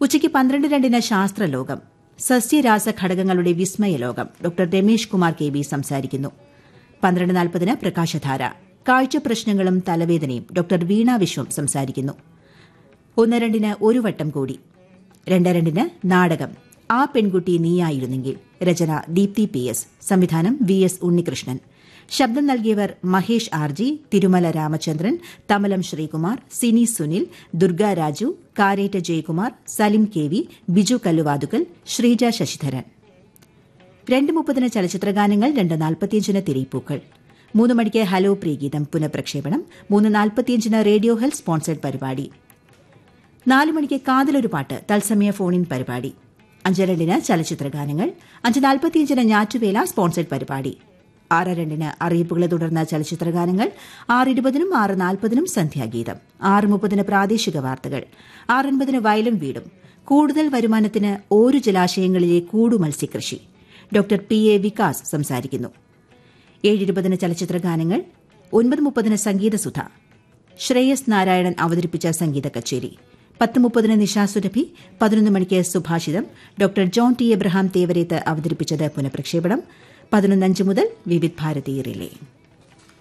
ഉച്ചയ്ക്ക് പന്ത്രണ്ട് രണ്ടിന് ശാസ്ത്രലോകം സസ്യരാസ ഘടകങ്ങളുടെ വിസ്മയ ലോകം doctor Ramesh Kumar K B സംസാരിക്കുന്നു പന്ത്രണ്ട് നാൽപ്പതിന് പ്രകാശധാര കാഴ്ച പ്രശ്നങ്ങളും തലവേദനയും ഡോക്ടർ വീണ വിശ്വം സംസാരിക്കുന്നു ഒന്ന് രണ്ടിന് ഒരു വട്ടം കൂടി രണ്ട് രണ്ടിന് നാടകം ആ പെൺകുട്ടി നീയായിരുന്നെങ്കിൽ രചന ദീപ്തി പി എസ് സംവിധാനം വി എസ് ഉണ്ണികൃഷ്ണൻ ശബ്ദം നൽകിയവർ Mahesh R G Thirumala Ramachandran Thamalam Sreekumar Cini Sunil Durga Raju Karetta Jayakumar Salim K V Biju Kalluvathukkal Sreeja Sasidharan രണ്ട് മുപ്പതിന് ചലച്ചിത്രഗാനങ്ങൾ രണ്ട് നാൽപ്പത്തിയഞ്ചിന് തിരയിപ്പൂക്കൾ മൂന്ന് മണിക്ക് ഹലോ പ്രിയഗീതം പുനഃപ്രക്ഷേപണം മൂന്ന് നാൽപ്പത്തിയഞ്ചിന് റേഡിയോ ഹെൽത്ത് സ്പോൺസേഡ് പരിപാടി നാല് മണിക്ക് കാതലൊരു പാട്ട് തത്സമയ ഫോണിൻ പരിപാടി അഞ്ച് രണ്ടിന് ചലച്ചിത്രഗാനങ്ങൾ അഞ്ച് നാൽപ്പത്തിയഞ്ചിന് ഞാറ്റുവേല സ്പോൺസേഡ് പരിപാടി ആറ് രണ്ടിന് അറിയിപ്പുകളെ തുടർന്ന് ചലച്ചിത്രഗാനങ്ങൾ ആറ് ഇരുപതിനും ആറ് നാൽപ്പതിനും സന്ധ്യാഗീതം ആറ് മുപ്പതിന് പ്രാദേശിക വാർത്തകൾ ആറൻപതിന് വയലും വീടും കൂടുതൽ വരുമാനത്തിന് ഓരു ജലാശയങ്ങളിലെ കൂടു മത്സ്യകൃഷി ഡോക്ടർ പി എ വികാസ് സംസാരിക്കുന്നു ഏഴിരുപതിന് ചലച്ചിത്രഗാനങ്ങൾ ഒൻപത് മുപ്പതിന് സംഗീതസുധ ശ്രേയസ് നാരായണൻ അവതരിപ്പിച്ച സംഗീത കച്ചേരി പത്ത് മുപ്പതിന് നിശാസുരഭി പതിനൊന്ന് മണിക്ക് സുഭാഷിതം doctor John T Abraham Thevarethu അവതരിപ്പിച്ചത് പുനഃപ്രക്ഷേപണം പതിനൊന്നഞ്ച് മുതൽ വിവിധ് ഭാരതി റിലേ